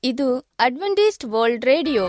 ಇದು Adventist world radio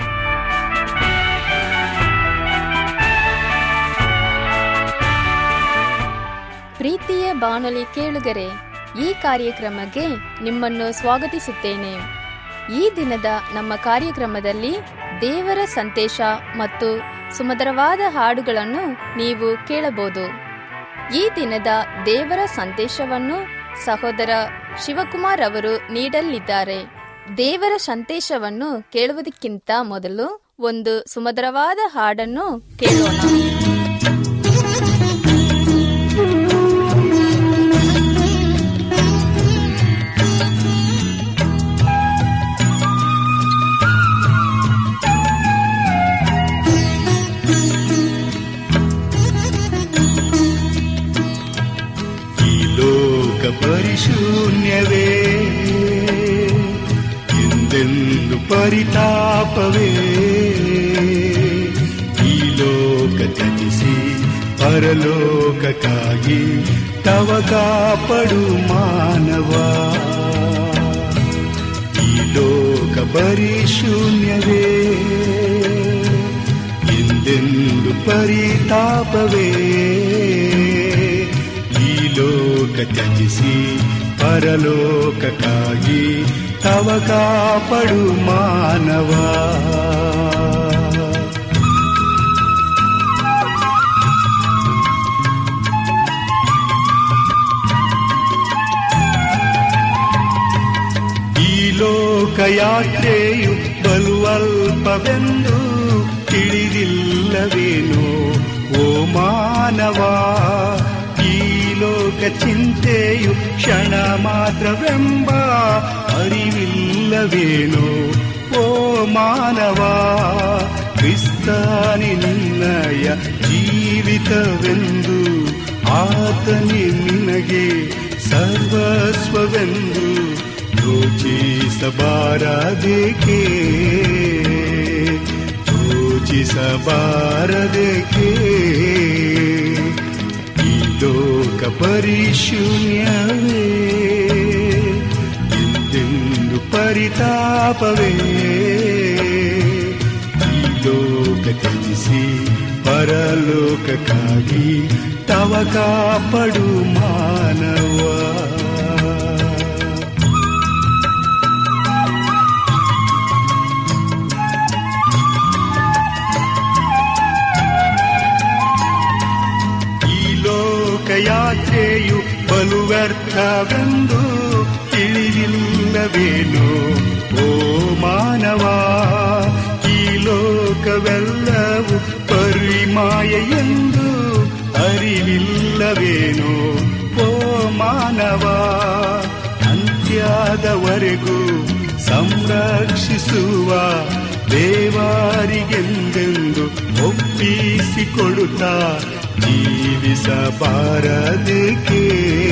ಪ್ರೀತಿಯ ಬಾನುಲಿ ಕೇಳುಗರೆ ಈ ಕಾರ್ಯಕ್ರಮಕ್ಕೆ ನಿಮ್ಮನ್ನು ಸ್ವಾಗತಿಸುತ್ತೇನೆ ಈ ದಿನದ ನಮ್ಮ ಕಾರ್ಯಕ್ರಮದಲ್ಲಿ ದೇವರ ಸಂದೇಶ ಮತ್ತು ಸುಮಧುರವಾದ ಹಾಡುಗಳನ್ನು ನೀವು ಕೇಳಬಹುದು ಈ ದಿನದ ದೇವರ ಸಂದೇಶವನ್ನು ಸಹೋದರ ಶಿವಕುಮಾರ್ ಅವರು ನೀಡಲಿದ್ದಾರೆ ದೇವರ ಸಂದೇಶವನ್ನು ಕೇಳುವುದಕ್ಕಿಂತ ಮೊದಲು ಒಂದು ಸುಮಧುರವಾದ ಹಾಡನ್ನು ಕೇಳೋಣ ಈ ಲೋಕ ಪರಿಶೂನ್ಯವೇ ಎಂದೆಂದು ಪರಿತಾಪವೇ ಈ ಲೋಕ ತ್ಯಜಿಸಿ ಪರಲೋಕಕ್ಕಾಗಿ ತವ ಕಾಪಡು ಮಾನವ ಈ ಲೋಕ ಪರಿಶೂನ್ಯವೇ ಎಂದೆಂದು ಪರಿತಾಪವೇ ಈ ಲೋಕ ತ್ಯಜಿಸಿ ಪರಲೋಕಕ್ಕಾಗಿ ತವ ಕಾಪಡು ಮಾನವ ಈ ಲೋಕಯಾತ್ರೆಯು ಬಲುವಲ್ಪವೆಂದು ತಿಳಿದಿಲ್ಲವೇನೋ ಓ ಮಾನವ ಈ ಲೋಕ ಚಿಂತೆಯು ಕ್ಷಣ ಮಾತ್ರವೆಂಬ ಅರಿವಿಲ್ಲವೇನೋ ಓ ಮಾನವ ಕ್ರಿಸ್ತಾನಿ ನಿನ್ನಯ ಜೀವಿತವೆಂದು ಆತನಿ ನಿನಗೆ ಸರ್ವಸ್ವವೆಂದು ಯೋಚಿಸಬಾರದೇಕೆ ಯೋಚಿಸಬಾರದೇಕೆ ಈ ಲೋಕ ಪರಿಶೂನ್ಯವೇ ಎಂದೆಂದು ಪರಿತಾಪವೇ ಈ ಲೋಕ ತ್ಯಜಿಸಿ ಪರಲೋಕಕ್ಕಾಗಿ ತವ ಕಾಪಡು ಮಾನವ ಈ ಲೋಕಯಾತ್ರೆಯು ಬಲು ವ್ಯರ್ಥವೆಂದು ತಿಳಿದಿಲ್ಲವೇನೋ ಓ ಮಾನವ ಈ ಲೋಕವೆಲ್ಲವೂ ಪರಿಮಾಯ ಎಂದು ಅರಿವಿಲ್ಲವೇನೋ ಓ ಮಾನವ ಅಂತ್ಯದವರೆಗೂ ಸಂರಕ್ಷಿಸುವ ದೇವಾರಿಗೆಂದೆಂದು ಒಪ್ಪಿಸಿಕೊಡುತ್ತಾ ಜೀವಿಸಬಾರದೇಕೆ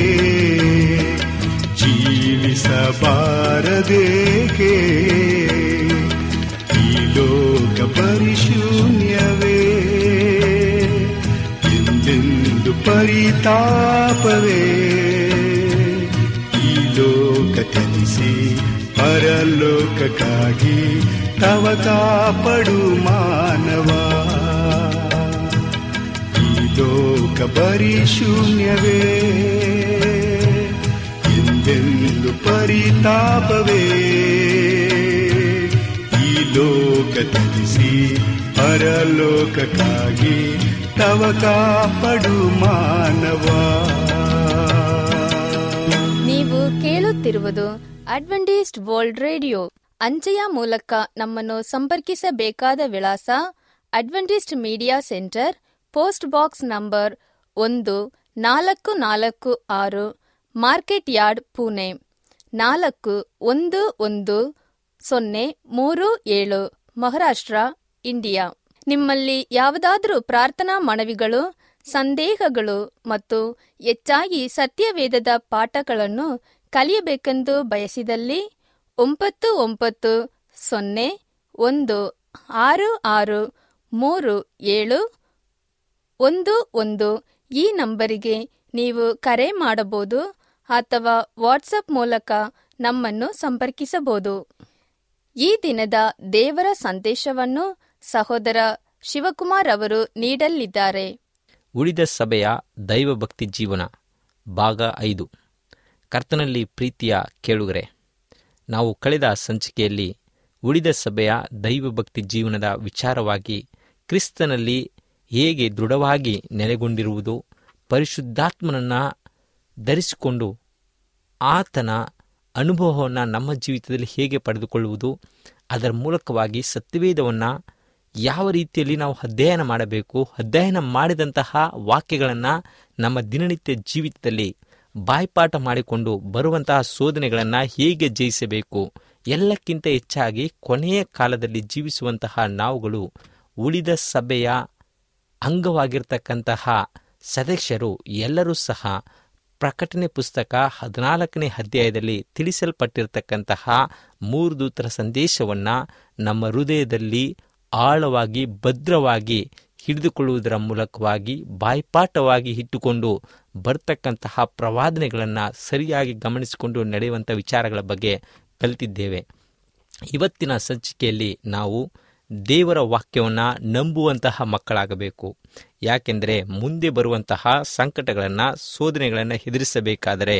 ಜೀವಿಸಬಾರದೇಕೆ ಈ ಲೋಕ ಪರಿಶೂನ್ಯವೇ ಎಂದೆಂದು ಪರಿತಾಪವೇ ಈ ಲೋಕ ತ್ಯಜಿಸಿ ಪರಲೋಕಕ್ಕಾಗಿ ತವ ಕಾಪಡು ಮಾನವ ಈ ಲೋಕ ಪರಿಶೂನ್ಯವೇ ಎಂದೆಂದು ಪರಿತಾಪವೇ ಈ ಲೋಕ ತ್ಯಜಿಸಿ ಪರಲೋಕಕ್ಕಾಗಿ ತವ ಕಾಪಡು ಮಾನವ ನೀವು ಕೇಳುತ್ತಿರುವುದು ಅಡ್ವೆಂಟಿಸ್ಟ್ ವರ್ಲ್ಡ್ ರೇಡಿಯೋ ಅಂಚೆಯ ಮೂಲಕ ನಮ್ಮನ್ನು ಸಂಪರ್ಕಿಸಬೇಕಾದ ವಿಳಾಸ Adventist media centre post box number ಒಂದು ನಾಲ್ಕು ನಾಲ್ಕು ಆರು ಮಾರ್ಕೆಟ್ ಯಾರ್ಡ್ ಪುಣೆ ನಾಲ್ಕು ಒಂದು ಒಂದು ಸೊನ್ನೆ ಮೂರು ಏಳು ಮಹಾರಾಷ್ಟ್ರ ಇಂಡಿಯಾ ನಿಮ್ಮಲ್ಲಿ ಯಾವುದಾದರೂ ಪ್ರಾರ್ಥನಾ ಮನವಿಗಳು ಸಂದೇಹಗಳು ಮತ್ತು ಹೆಚ್ಚಾಗಿ ಸತ್ಯವೇದದ ಪಾಠಗಳನ್ನು ಕಲಿಯಬೇಕೆಂದು ಬಯಸಿದಲ್ಲಿ ಒಂಬತ್ತು ಒಂಬತ್ತು ಸೊನ್ನೆ ಒಂದು ಆರು ಆರು ಮೂರು ಏಳು ಒಂದು ಒಂದು ಈ ನಂಬರಿಗೆ ನೀವು ಕರೆ ಮಾಡಬಹುದು ಅಥವಾ ವಾಟ್ಸಪ್ ಮೂಲಕ ನಮ್ಮನ್ನು ಸಂಪರ್ಕಿಸಬಹುದು ಈ ದಿನದ ದೇವರ ಸಂದೇಶವನ್ನು ಸಹೋದರ ಶಿವಕುಮಾರ್ ಅವರು ನೀಡಲಿದ್ದಾರೆ ಉಳಿದ ಸಭೆಯ ದೈವಭಕ್ತಿ ಜೀವನ ಭಾಗ ಐದು ಕರ್ತನಲ್ಲಿ ಪ್ರೀತಿಯ ಕೇಳುಗರೆ ನಾವು ಕಳೆದ ಸಂಚಿಕೆಯಲ್ಲಿ ಉಳಿದ ಸಭೆಯ ದೈವಭಕ್ತಿ ಜೀವನದ ವಿಚಾರವಾಗಿ ಕ್ರಿಸ್ತನಲ್ಲಿ ಹೇಗೆ ದೃಢವಾಗಿ ನೆಲೆಗೊಂಡಿರುವುದು ಪರಿಶುದ್ಧಾತ್ಮನನ್ನು ಧರಿಸಿಕೊಂಡು ಆತನ ಅನುಭವವನ್ನು ನಮ್ಮ ಜೀವಿತದಲ್ಲಿ ಹೇಗೆ ಪಡೆದುಕೊಳ್ಳುವುದು ಅದರ ಮೂಲಕವಾಗಿ ಸತ್ಯವೇದವನ್ನು ಯಾವ ರೀತಿಯಲ್ಲಿ ನಾವು ಅಧ್ಯಯನ ಮಾಡಬೇಕು ಅಧ್ಯಯನ ಮಾಡಿದಂತಹ ವಾಕ್ಯಗಳನ್ನು ನಮ್ಮ ದಿನನಿತ್ಯ ಜೀವಿತದಲ್ಲಿ ಬಾಯ್ಪಾಠ ಮಾಡಿಕೊಂಡು ಬರುವಂತಹ ಶೋಧನೆಗಳನ್ನು ಹೇಗೆ ಜಯಿಸಬೇಕು ಎಲ್ಲಕ್ಕಿಂತ ಹೆಚ್ಚಾಗಿ ಕೊನೆಯ ಕಾಲದಲ್ಲಿ ಜೀವಿಸುವಂತಹ ನಾವುಗಳು ಉಳಿದ ಸಭೆಯ ಅಂಗವಾಗಿರ್ತಕ್ಕಂತಹ ಸದಸ್ಯರು ಎಲ್ಲರೂ ಸಹ ಪ್ರಕಟಣೆ ಪುಸ್ತಕ ಹದಿನಾಲ್ಕನೇ ಅಧ್ಯಾಯದಲ್ಲಿ ತಿಳಿಸಲ್ಪಟ್ಟಿರತಕ್ಕಂತಹ ಮೂರು ದೂತರ ಸಂದೇಶವನ್ನು ನಮ್ಮ ಹೃದಯದಲ್ಲಿ ಆಳವಾಗಿ ಭದ್ರವಾಗಿ ಹಿಡಿದುಕೊಳ್ಳುವುದರ ಮೂಲಕವಾಗಿ ಬಾಯ್ಪಾಠವಾಗಿ ಇಟ್ಟುಕೊಂಡು ಬರ್ತಕ್ಕಂತಹ ಪ್ರವಾದನೆಗಳನ್ನು ಸರಿಯಾಗಿ ಗಮನಿಸಿಕೊಂಡು ನಡೆಯುವಂಥ ವಿಚಾರಗಳ ಬಗ್ಗೆ ಕಲಿತಿದ್ದೇವೆ ಇವತ್ತಿನ ಸಂಚಿಕೆಯಲ್ಲಿ ನಾವು ದೇವರ ವಾಕ್ಯವನ್ನು ನಂಬುವಂತಹ ಮಕ್ಕಳಾಗಬೇಕು ಯಾಕೆಂದರೆ ಮುಂದೆ ಬರುವಂತಹ ಸಂಕಟಗಳನ್ನು ಶೋಧನೆಗಳನ್ನು ಎದುರಿಸಬೇಕಾದರೆ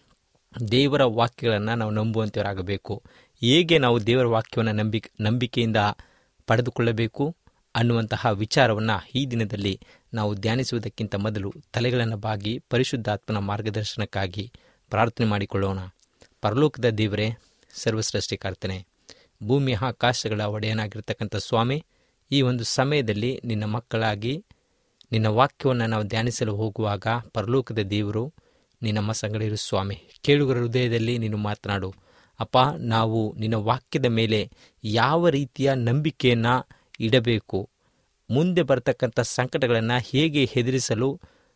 ದೇವರ ವಾಕ್ಯಗಳನ್ನು ನಾವು ನಂಬುವಂಥವರಾಗಬೇಕು ಹೇಗೆ ನಾವು ದೇವರ ವಾಕ್ಯವನ್ನು ನಂಬಿ ನಂಬಿಕೆಯಿಂದ ಪಡೆದುಕೊಳ್ಳಬೇಕು ಅನ್ನುವಂತಹ ವಿಚಾರವನ್ನು ಈ ದಿನದಲ್ಲಿ ನಾವು ಧ್ಯಾನಿಸುವುದಕ್ಕಿಂತ ಮೊದಲು ತಲೆಗಳನ್ನು ಬಾಗಿ ಪರಿಶುದ್ಧಾತ್ಮನ ಮಾರ್ಗದರ್ಶನಕ್ಕಾಗಿ ಪ್ರಾರ್ಥನೆ ಮಾಡಿಕೊಳ್ಳೋಣ ಪರಲೋಕದ ದೇವರೇ ಸರ್ವಸೃಷ್ಟಿಕರ್ತನೆ ಭೂಮಿ ಆಕಾಶಗಳ ಒಡೆಯನಾಗಿರ್ತಕ್ಕಂಥ ಸ್ವಾಮಿ ಈ ಒಂದು ಸಮಯದಲ್ಲಿ ನಿನ್ನ ಮಕ್ಕಳಾಗಿ ನಿನ್ನ ವಾಕ್ಯವನ್ನು ನಾವು ಧ್ಯಾನಿಸಲು ಹೋಗುವಾಗ ಪರಲೋಕದ ದೇವರು ನಿನ್ನ ಮಸಗಳಿರು ಸ್ವಾಮಿ ಕೇಳುಗರ ಹೃದಯದಲ್ಲಿ ನೀನು ಮಾತನಾಡು ಅಪ್ಪ ನಾವು ನಿನ್ನ ವಾಕ್ಯದ ಮೇಲೆ ಯಾವ ರೀತಿಯ ನಂಬಿಕೆಯನ್ನು ಇಡಬೇಕು ಮುಂದೆ ಬರತಕ್ಕಂಥ ಸಂಕಟಗಳನ್ನು ಹೇಗೆ ಎದುರಿಸಲು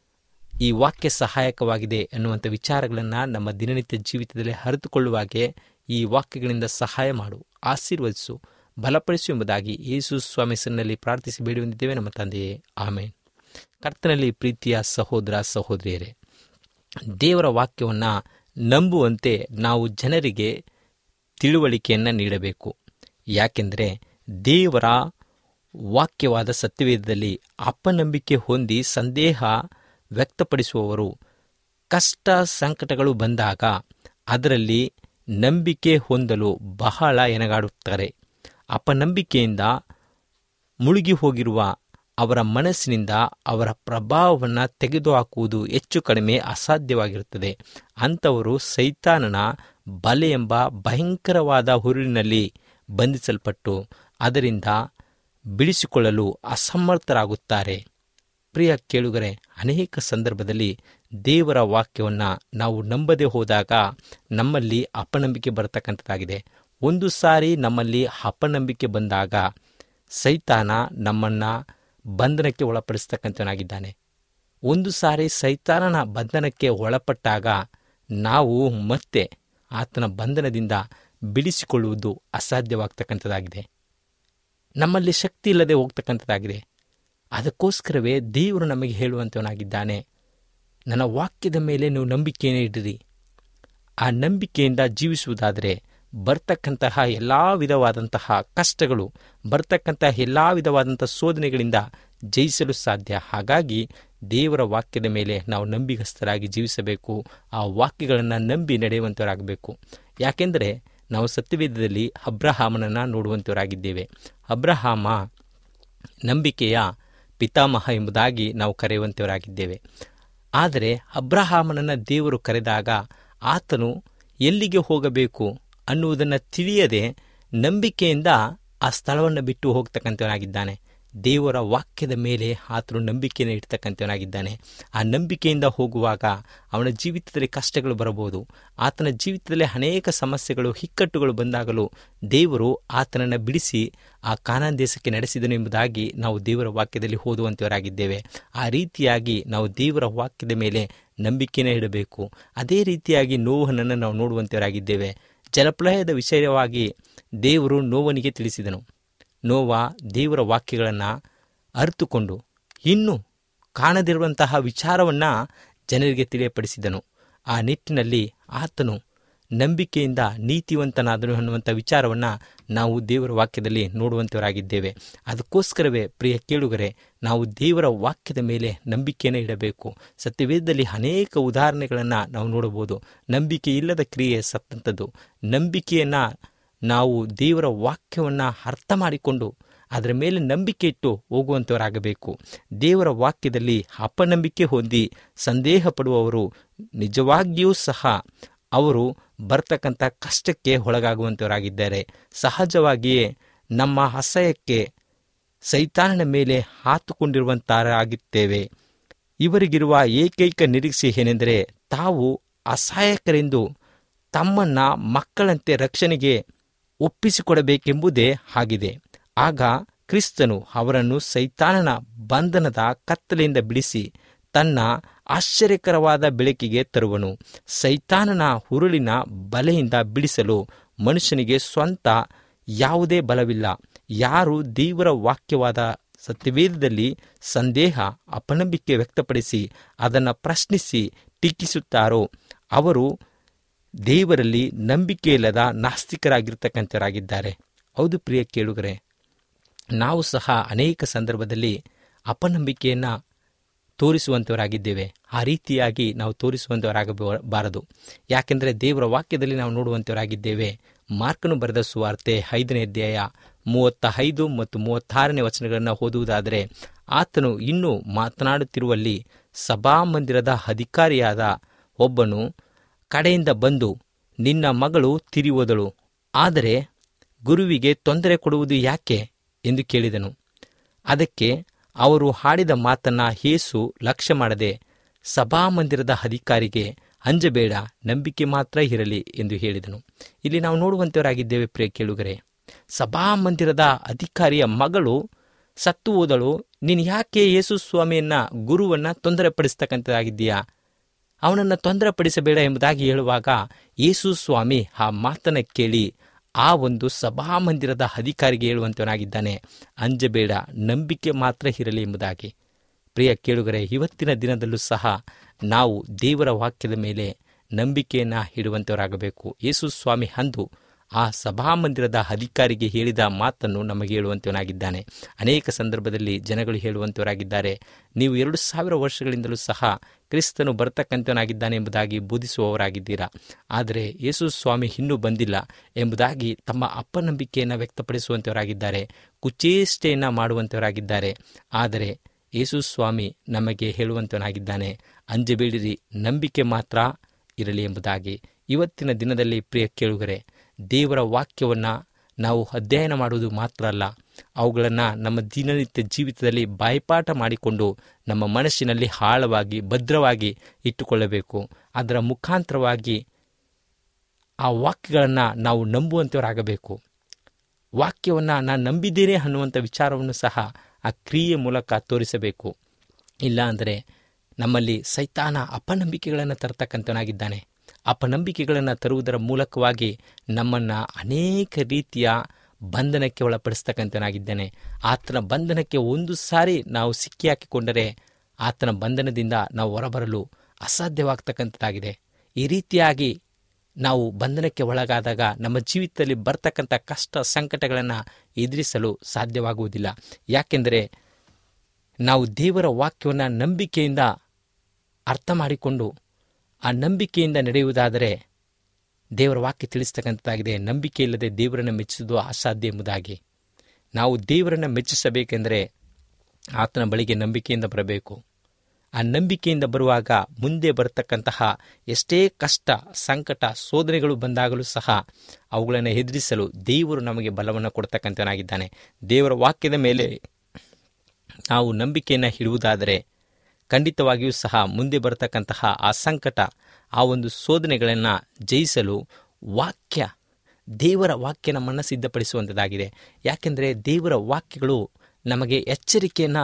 ಈ ವಾಕ್ಯ ಸಹಾಯಕವಾಗಿದೆ ಅನ್ನುವಂಥ ವಿಚಾರಗಳನ್ನು ನಮ್ಮ ದಿನನಿತ್ಯ ಜೀವಿತದಲ್ಲಿ ಅರಿತುಕೊಳ್ಳುವಾಗೆ ಈ ವಾಕ್ಯಗಳಿಂದ ಸಹಾಯ ಮಾಡು ಆಶೀರ್ವದಿಸು ಬಲಪಡಿಸು ಎಂಬುದಾಗಿ ಯೇಸು ಸ್ವಾಮಿ ಹೆಸರಿನಲ್ಲಿ ಪ್ರಾರ್ಥಿಸಿ ಬೇಡುವಂದಿದ್ದೇವೆ ನಮ್ಮ ತಂದೆಯೇ ಆಮೇನ್ ಕರ್ತನಲ್ಲಿ ಪ್ರೀತಿಯ ಸಹೋದರ ಸಹೋದರಿಯರೇ ದೇವರ ವಾಕ್ಯವನ್ನು ನಂಬುವಂತೆ ನಾವು ಜನರಿಗೆ ತಿಳುವಳಿಕೆಯನ್ನು ನೀಡಬೇಕು ಯಾಕೆಂದರೆ ದೇವರ ವಾಕ್ಯವಾದ ಸತ್ಯವೇದದಲ್ಲಿ ಅಪನಂಬಿಕೆ ಹೊಂದಿ ಸಂದೇಹ ವ್ಯಕ್ತಪಡಿಸುವವರು ಕಷ್ಟ ಸಂಕಟಗಳು ಬಂದಾಗ ಅದರಲ್ಲಿ ನಂಬಿಕೆ ಹೊಂದಲು ಬಹಳ ಎನಗಾಡುತ್ತಾರೆ ಅಪನಂಬಿಕೆಯಿಂದ ಮುಳುಗಿ ಹೋಗಿರುವ ಅವರ ಮನಸ್ಸಿನಿಂದ ಅವರ ಪ್ರಭಾವವನ್ನು ತೆಗೆದುಹಾಕುವುದು ಹೆಚ್ಚು ಕಡಿಮೆ ಅಸಾಧ್ಯವಾಗಿರುತ್ತದೆ ಅಂಥವರು ಸೈತಾನನ ಬಲೆ ಎಂಬ ಭಯಂಕರವಾದ ಹುರುಳಿನಲ್ಲಿ ಬಂಧಿಸಲ್ಪಟ್ಟು ಅದರಿಂದ ಬಿಡಿಸಿಕೊಳ್ಳಲು ಅಸಮರ್ಥರಾಗುತ್ತಾರೆ ಪ್ರಿಯ ಕೇಳುಗರೆ ಅನೇಕ ಸಂದರ್ಭದಲ್ಲಿ ದೇವರ ವಾಕ್ಯವನ್ನು ನಾವು ನಂಬದೆ ಹೋದಾಗ ನಮ್ಮಲ್ಲಿ ಅಪನಂಬಿಕೆ ಬರತಕ್ಕಂಥದ್ದಾಗಿದೆ ಒಂದು ಸಾರಿ ನಮ್ಮಲ್ಲಿ ಅಪನಂಬಿಕೆ ಬಂದಾಗ ಸೈತಾನ ನಮ್ಮನ್ನು ಬಂಧನಕ್ಕೆ ಒಳಪಡಿಸ್ತಕ್ಕಂಥವನಾಗಿದ್ದಾನೆ ಒಂದು ಸಾರಿ ಸೈತಾನನ ಬಂಧನಕ್ಕೆ ಒಳಪಟ್ಟಾಗ ನಾವು ಮತ್ತೆ ಆತನ ಬಂಧನದಿಂದ ಬಿಡಿಸಿಕೊಳ್ಳುವುದು ಅಸಾಧ್ಯವಾಗ್ತಕ್ಕಂಥದ್ದಾಗಿದೆ ನಮ್ಮಲ್ಲಿ ಶಕ್ತಿ ಇಲ್ಲದೆ ಹೋಗ್ತಕ್ಕಂಥದ್ದಾಗಿದೆ ಅದಕ್ಕೋಸ್ಕರವೇ ದೇವರು ನಮಗೆ ಹೇಳುವಂಥವನಾಗಿದ್ದಾನೆ ನನ್ನ ವಾಕ್ಯದ ಮೇಲೆ ನೀವು ನಂಬಿಕೆಯನ್ನು ಇಡಿರಿ ಆ ನಂಬಿಕೆಯಿಂದ ಜೀವಿಸುವುದಾದರೆ ಬರ್ತಕ್ಕಂತಹ ಎಲ್ಲ ವಿಧವಾದಂತಹ ಕಷ್ಟಗಳು ಬರ್ತಕ್ಕಂತಹ ಎಲ್ಲ ವಿಧವಾದಂಥ ಶೋಧನೆಗಳಿಂದ ಜಯಿಸಲು ಸಾಧ್ಯ ಹಾಗಾಗಿ ದೇವರ ವಾಕ್ಯದ ಮೇಲೆ ನಾವು ನಂಬಿಗಸ್ತರಾಗಿ ಜೀವಿಸಬೇಕು ಆ ವಾಕ್ಯಗಳನ್ನು ನಂಬಿ ನಡೆಯುವಂಥವರಾಗಬೇಕು ಯಾಕೆಂದರೆ ನಾವು ಸತ್ಯವೇದದಲ್ಲಿ ಅಬ್ರಹಾಮನನ್ನು ನೋಡುವಂಥವರಾಗಿದ್ದೇವೆ ಅಬ್ರಹಾಮ ನಂಬಿಕೆಯ ಪಿತಾಮಹ ಎಂಬುದಾಗಿ ನಾವು ಕರೆಯುವಂಥವರಾಗಿದ್ದೇವೆ ಆದರೆ ಅಬ್ರಹಾಮನನ್ನು ದೇವರು ಕರೆದಾಗ ಆತನು ಎಲ್ಲಿಗೆ ಹೋಗಬೇಕು ಅನ್ನುವುದನ್ನು ತಿಳಿಯದೆ ನಂಬಿಕೆಯಿಂದ ಆ ಸ್ಥಳವನ್ನು ಬಿಟ್ಟು ಹೋಗ್ತಕ್ಕಂಥವನಾಗಿದ್ದಾನೆ ದೇವರ ವಾಕ್ಯದ ಮೇಲೆ ಆತನು ನಂಬಿಕೆಯನ್ನು ಇಡ್ತಕ್ಕಂಥವನಾಗಿದ್ದಾನೆ ಆ ನಂಬಿಕೆಯಿಂದ ಹೋಗುವಾಗ ಅವನ ಜೀವಿತದಲ್ಲಿ ಕಷ್ಟಗಳು ಬರಬಹುದು ಆತನ ಜೀವಿತದಲ್ಲಿ ಅನೇಕ ಸಮಸ್ಯೆಗಳು ಹಿಕ್ಕಟ್ಟುಗಳು ಬಂದಾಗಲೂ ದೇವರು ಆತನನ್ನು ಬಿಡಿಸಿ ಆ ಕಾನಾನ್ ದೇಶಕ್ಕೆ ನಡೆಸಿದನು ಎಂಬುದಾಗಿ ನಾವು ದೇವರ ವಾಕ್ಯದಲ್ಲಿ ಓದುವಂಥವರಾಗಿದ್ದೇವೆ ಆ ರೀತಿಯಾಗಿ ನಾವು ದೇವರ ವಾಕ್ಯದ ಮೇಲೆ ನಂಬಿಕೆಯನ್ನು ಇಡಬೇಕು ಅದೇ ರೀತಿಯಾಗಿ ನೋವನನ್ನು ನಾವು ನೋಡುವಂಥವರಾಗಿದ್ದೇವೆ ಜಲಪ್ರಳಯದ ವಿಷಯವಾಗಿ ದೇವರು ನೋವನಿಗೆ ತಿಳಿಸಿದನು ನೋವ ದೇವರ ವಾಕ್ಯಗಳನ್ನು ಅರಿತುಕೊಂಡು ಇನ್ನೂ ಕಾಣದಿರುವಂತಹ ವಿಚಾರವನ್ನು ಜನರಿಗೆ ತಿಳಿಯಪಡಿಸಿದನು ಆ ನಿಟ್ಟಿನಲ್ಲಿ ಆತನು ನಂಬಿಕೆಯಿಂದ ನೀತಿವಂತನಾದನು ಅನ್ನುವಂಥ ವಿಚಾರವನ್ನು ನಾವು ದೇವರ ವಾಕ್ಯದಲ್ಲಿ ನೋಡುವಂತವರಾಗಿದ್ದೇವೆ ಅದಕ್ಕೋಸ್ಕರವೇ ಪ್ರಿಯ ಕೇಳುಗರೆ ನಾವು ದೇವರ ವಾಕ್ಯದ ಮೇಲೆ ನಂಬಿಕೆಯನ್ನು ಇಡಬೇಕು ಸತ್ಯವೇದದಲ್ಲಿ ಅನೇಕ ಉದಾಹರಣೆಗಳನ್ನು ನಾವು ನೋಡಬಹುದು ನಂಬಿಕೆ ಇಲ್ಲದ ಕ್ರಿಯೆ ಸತ್ತಂಥದ್ದು ನಂಬಿಕೆಯನ್ನು ನಾವು ದೇವರ ವಾಕ್ಯವನ್ನು ಅರ್ಥ ಮಾಡಿಕೊಂಡು ಅದರ ಮೇಲೆ ನಂಬಿಕೆ ಇಟ್ಟು ಹೋಗುವಂಥವರಾಗಬೇಕು ದೇವರ ವಾಕ್ಯದಲ್ಲಿ ಅಪನಂಬಿಕೆ ಹೊಂದಿ ಸಂದೇಹ ಪಡುವವರು ನಿಜವಾಗಿಯೂ ಸಹ ಅವರು ಬರ್ತಕ್ಕಂಥ ಕಷ್ಟಕ್ಕೆ ಒಳಗಾಗುವಂಥವರಾಗಿದ್ದಾರೆ ಸಹಜವಾಗಿಯೇ ನಮ್ಮ ಅಸಹ್ಯಕ್ಕೆ ಸೈತಾನನ ಮೇಲೆ ಹಾತುಕೊಂಡಿರುವಂತಾರಾಗಿದ್ದೇವೆ ಇವರಿಗಿರುವ ಏಕೈಕ ನಿರೀಕ್ಷೆ ಏನೆಂದರೆ ತಾವು ಅಸಹಾಯಕರೆಂದು ತಮ್ಮನ್ನ ಮಕ್ಕಳಂತೆ ರಕ್ಷಣೆಗೆ ಒಪ್ಪಿಸಿಕೊಡಬೇಕೆಂಬುದೇ ಆಗಿದೆ ಆಗ ಕ್ರಿಸ್ತನು ಅವರನ್ನು ಸೈತಾನನ ಬಂಧನದ ಕತ್ತಲೆಯಿಂದ ಬಿಡಿಸಿ ತನ್ನ ಆಶ್ಚರ್ಯಕರವಾದ ಬೆಳಕಿಗೆ ತರುವನು ಸೈತಾನನ ಹುರುಳಿನ ಬಲೆಯಿಂದ ಬಿಡಿಸಲು ಮನುಷ್ಯನಿಗೆ ಸ್ವಂತ ಯಾವುದೇ ಬಲವಿಲ್ಲ ಯಾರು ದೇವರ ವಾಕ್ಯವಾದ ಸತ್ಯವೇದದಲ್ಲಿ ಸಂದೇಹ ಅಪನಂಬಿಕೆ ವ್ಯಕ್ತಪಡಿಸಿ ಅದನ್ನು ಪ್ರಶ್ನಿಸಿ ಟೀಕಿಸುತ್ತಾರೋ ಅವರು ದೇವರಲ್ಲಿ ನಂಬಿಕೆಯಿಲ್ಲದ ನಾಸ್ತಿಕರಾಗಿರ್ತಕ್ಕಂಥವರಾಗಿದ್ದಾರೆ ಹೌದು ಪ್ರಿಯ ಕೇಳುಗರೆ ನಾವು ಸಹ ಅನೇಕ ಸಂದರ್ಭದಲ್ಲಿ ಅಪನಂಬಿಕೆಯನ್ನು ತೋರಿಸುವಂಥವರಾಗಿದ್ದೇವೆ ಆ ರೀತಿಯಾಗಿ ನಾವು ತೋರಿಸುವಂಥವರಾಗಬಾರದು ಯಾಕೆಂದರೆ ದೇವರ ವಾಕ್ಯದಲ್ಲಿ ನಾವು ನೋಡುವಂಥವರಾಗಿದ್ದೇವೆ ಮಾರ್ಕನು ಬರೆದ ಸುವಾರ್ತೆ ಐದನೇ ಅಧ್ಯಾಯ ಮೂವತ್ತ ಐದು ಮತ್ತು ಮೂವತ್ತಾರನೇ ವಚನಗಳನ್ನು ಓದುವುದಾದರೆ ಆತನು ಇನ್ನೂ ಮಾತನಾಡುತ್ತಿರುವಲ್ಲಿ ಸಭಾಮಂದಿರದ ಅಧಿಕಾರಿಯಾದ ಒಬ್ಬನು ಕಡೆಯಿಂದ ಬಂದು ನಿನ್ನ ಮಗಳು ತಿರಿಯೋದಳು ಆದರೆ ಗುರುವಿಗೆ ತೊಂದರೆ ಕೊಡುವುದು ಯಾಕೆ ಎಂದು ಕೇಳಿದನು ಅದಕ್ಕೆ ಅವರು ಹಾಡಿದ ಮಾತನ್ನ ಯೇಸು ಲಕ್ಷ್ಯ ಮಾಡದೆ ಸಭಾಮಂದಿರದ ಅಧಿಕಾರಿಗೆ ಅಂಜಬೇಡ ನಂಬಿಕೆ ಮಾತ್ರ ಇರಲಿ ಎಂದು ಹೇಳಿದನು ಇಲ್ಲಿ ನಾವು ನೋಡುವಂತವರಾಗಿದ್ದೇವೆ ಪ್ರಿಯ ಕೇಳುಗರೆ ಸಭಾಮಂದಿರದ ಅಧಿಕಾರಿಯ ಮಗಳು ಸತ್ತು ಹೋದಳು ನೀನು ಯಾಕೆ ಯೇಸು ಸ್ವಾಮಿಯನ್ನ ಗುರುವನ್ನ ತೊಂದರೆ ಪಡಿಸ್ತಕ್ಕಂಥದ್ದಾಗಿದ್ದೀಯಾ ಅವನನ್ನು ತೊಂದರೆ ಪಡಿಸಬೇಡ ಎಂಬುದಾಗಿ ಹೇಳುವಾಗ ಯೇಸು ಸ್ವಾಮಿ ಆ ಮಾತನ್ನ ಕೇಳಿ ಆ ಒಂದು ಸಭಾಮಂದಿರದ ಅಧಿಕಾರಿಗೆ ಹೇಳುವಂತವನಾಗಿದ್ದಾನೆ ಅಂಜಬೇಡ ನಂಬಿಕೆ ಮಾತ್ರ ಇರಲಿ ಎಂಬುದಾಗಿ ಪ್ರಿಯ ಕೇಳುಗರೆ ಇವತ್ತಿನ ದಿನದಲ್ಲೂ ಸಹ ನಾವು ದೇವರ ವಾಕ್ಯದ ಮೇಲೆ ನಂಬಿಕೆಯನ್ನು ಇಡುವಂಥವರಾಗಬೇಕು ಯೇಸು ಸ್ವಾಮಿ ಅಂದು ಆ ಸಭಾಮಂದಿರದ ಅಧಿಕಾರಿಗೆ ಹೇಳಿದ ಮಾತನ್ನು ನಮಗೆ ಹೇಳುವಂತವನಾಗಿದ್ದಾನೆ ಅನೇಕ ಸಂದರ್ಭದಲ್ಲಿ ಜನಗಳು ಹೇಳುವಂತವರಾಗಿದ್ದಾರೆ ನೀವು ಎರಡು ಸಾವಿರ ವರ್ಷಗಳಿಂದಲೂ ಸಹ ಕ್ರಿಸ್ತನು ಬರ್ತಕ್ಕಂಥವನಾಗಿದ್ದಾನೆ ಎಂಬುದಾಗಿ ಬೋಧಿಸುವವರಾಗಿದ್ದೀರಾ ಆದರೆ ಯೇಸು ಸ್ವಾಮಿ ಇನ್ನೂ ಬಂದಿಲ್ಲ ಎಂಬುದಾಗಿ ತಮ್ಮ ಅಪನಂಬಿಕೆಯನ್ನು ವ್ಯಕ್ತಪಡಿಸುವಂಥವರಾಗಿದ್ದಾರೆ ಕುಚೇಷ್ಟೆಯನ್ನು ಮಾಡುವಂಥವರಾಗಿದ್ದಾರೆ ಆದರೆ ಯೇಸು ಸ್ವಾಮಿ ನಮಗೆ ಹೇಳುವಂತವನಾಗಿದ್ದಾನೆ ಅಂಜಬೇಡಿರಿ ನಂಬಿಕೆ ಮಾತ್ರ ಇರಲಿ ಎಂಬುದಾಗಿ ಇವತ್ತಿನ ದಿನದಲ್ಲಿ ಪ್ರಿಯ ಕೇಳುಗರೆ ದೇವರ ವಾಕ್ಯವನ್ನು ನಾವು ಅಧ್ಯಯನ ಮಾಡುವುದು ಮಾತ್ರ ಅಲ್ಲ ಅವುಗಳನ್ನು ನಮ್ಮ ದಿನನಿತ್ಯ ಜೀವಿತದಲ್ಲಿ ಬಾಯ್ಪಾಠ ಮಾಡಿಕೊಂಡು ನಮ್ಮ ಮನಸ್ಸಿನಲ್ಲಿ ಆಳವಾಗಿ ಭದ್ರವಾಗಿ ಇಟ್ಟುಕೊಳ್ಳಬೇಕು ಅದರ ಮುಖಾಂತರವಾಗಿ ಆ ವಾಕ್ಯಗಳನ್ನು ನಾವು ನಂಬುವಂಥವರಾಗಬೇಕು ವಾಕ್ಯವನ್ನು ನಾನು ನಂಬಿದ್ದೇನೆ ಅನ್ನುವಂಥ ವಿಚಾರವನ್ನು ಸಹ ಆ ಕ್ರಿಯೆ ಮೂಲಕ ತೋರಿಸಬೇಕು ಇಲ್ಲ ಅಂದರೆ ನಮ್ಮಲ್ಲಿ ಸೈತಾನ ಅಪನಂಬಿಕೆಗಳನ್ನು ತರತಕ್ಕಂಥವನಾಗಿದ್ದಾನೆ ಅಪನಂಬಿಕೆಗಳನ್ನು ತರುವುದರ ಮೂಲಕವಾಗಿ ನಮ್ಮನ್ನು ಅನೇಕ ರೀತಿಯ ಬಂಧನಕ್ಕೆ ಒಳಪಡಿಸ್ತಕ್ಕಂಥನಾಗಿದ್ದಾನೆ ಆತನ ಬಂಧನಕ್ಕೆ ಒಂದು ಸಾರಿ ನಾವು ಸಿಕ್ಕಿ ಹಾಕಿಕೊಂಡರೆ ಆತನ ಬಂಧನದಿಂದ ನಾವು ಹೊರಬರಲು ಅಸಾಧ್ಯವಾಗ್ತಕ್ಕಂಥದ್ದಾಗಿದೆ ಈ ರೀತಿಯಾಗಿ ನಾವು ಬಂಧನಕ್ಕೆ ಒಳಗಾದಾಗ ನಮ್ಮ ಜೀವಿತದಲ್ಲಿ ಬರ್ತಕ್ಕಂಥ ಕಷ್ಟ ಸಂಕಟಗಳನ್ನು ಎದುರಿಸಲು ಸಾಧ್ಯವಾಗುವುದಿಲ್ಲ ಯಾಕೆಂದರೆ ನಾವು ದೇವರ ವಾಕ್ಯವನ್ನು ನಂಬಿಕೆಯಿಂದ ಅರ್ಥ ಮಾಡಿಕೊಂಡು ಆ ನಂಬಿಕೆಯಿಂದ ನಡೆಯುವುದಾದರೆ ದೇವರ ವಾಕ್ಯ ತಿಳಿಸ್ತಕ್ಕಂಥದ್ದಾಗಿದೆ ನಂಬಿಕೆ ಇಲ್ಲದೆ ದೇವರನ್ನು ಮೆಚ್ಚಿಸುವುದು ಅಸಾಧ್ಯ ಎಂಬುದಾಗಿ ನಾವು ದೇವರನ್ನು ಮೆಚ್ಚಿಸಬೇಕೆಂದರೆ ಆತನ ಬಳಿಗೆ ನಂಬಿಕೆಯಿಂದ ಬರಬೇಕು ಆ ನಂಬಿಕೆಯಿಂದ ಬರುವಾಗ ಮುಂದೆ ಬರತಕ್ಕಂತಹ ಎಷ್ಟೇ ಕಷ್ಟ ಸಂಕಟ ಶೋಧನೆಗಳು ಬಂದಾಗಲೂ ಸಹ ಅವುಗಳನ್ನು ಎದುರಿಸಲು ದೇವರು ನಮಗೆ ಬಲವನ್ನು ಕೊಡ್ತಕ್ಕಂಥನಾಗಿದ್ದಾನೆ ದೇವರ ವಾಕ್ಯದ ಮೇಲೆ ನಾವು ನಂಬಿಕೆಯನ್ನು ಇಡುವುದಾದರೆ ಖಂಡಿತವಾಗಿಯೂ ಸಹ ಮುಂದೆ ಬರತಕ್ಕಂತಹ ಆ ಸಂಕಟ ಆ ಒಂದು ಶೋಧನೆಗಳನ್ನು ಜಯಿಸಲು ವಾಕ್ಯ ದೇವರ ವಾಕ್ಯ ನಮ್ಮನ್ನು ಸಿದ್ಧಪಡಿಸುವಂಥದ್ದಾಗಿದೆ ಯಾಕೆಂದರೆ ದೇವರ ವಾಕ್ಯಗಳು ನಮಗೆ ಎಚ್ಚರಿಕೆಯನ್ನು